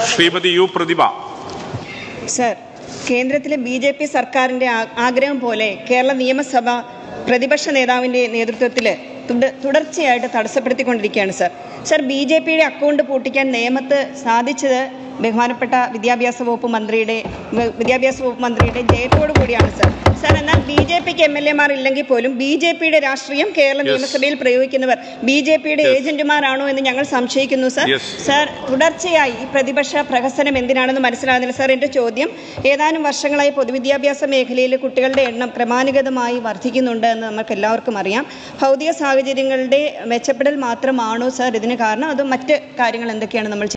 Shrimati U Prathibha sir കേന്ദ്രത്തിലെ B J P സർക്കാരിൻ്റെ ആ- ആഗ്രഹം പോലെ കേരള നിയമസഭ പ്രതിപക്ഷ നേതാവിൻ്റെ നേതൃത്വത്തിൽ തുട- തുടർച്ചയായിട്ട് തടസ്സപ്പെടുത്തിക്കൊണ്ടിരിക്കുകയാണ് സർ സർ ബി ജെ പിയുടെ അക്കൗണ്ട് പൂട്ടിക്കാൻ നിയമത്ത് സാധിച്ചത് ബഹുമാനപ്പെട്ട വിദ്യാഭ്യാസ വകുപ്പ് മന്ത്രിയുടെ വ- വിദ്യാഭ്യാസ വകുപ്പ് മന്ത്രിയുടെ ജയത്തോടു കൂടിയാണ് സർ സർ എന്നാൽ ബി ജെ പിക്ക് എം എൽ എമാർ ഇല്ലെങ്കിൽ പോലും ബി ജെ പിയുടെ രാഷ്ട്രീയം കേരള Yes. നിയമസഭയിൽ പ്രയോഗിക്കുന്നവർ ബി ജെ പിയുടെ Yes. ഏജന്റുമാരാണോ എന്ന് ഞങ്ങൾ സംശയിക്കുന്നു സർ Yes. സാർ തുടർച്ചയായി ഈ പ്രതിപക്ഷ പ്രഹസനം എന്തിനാണെന്ന് മനസ്സിലാകുന്നില്ല സാർ എൻ്റെ ചോദ്യം ഏതാനും വർഷങ്ങളായി പൊതുവിദ്യാഭ്യാസ മേഖലയിൽ കുട്ടികളുടെ എണ്ണം ക്രമാനുഗതമായി വർദ്ധിക്കുന്നുണ്ട് എന്ന് നമുക്ക് എല്ലാവർക്കും അറിയാം ഭൗതിക സാഹചര്യങ്ങളുടെ മെച്ചപ്പെടൽ മാത്രമാണോ സാർ ഇതിന് കാരണം അതോ മറ്റ് കാര്യങ്ങൾ എന്തൊക്കെയാണ് നമ്മൾ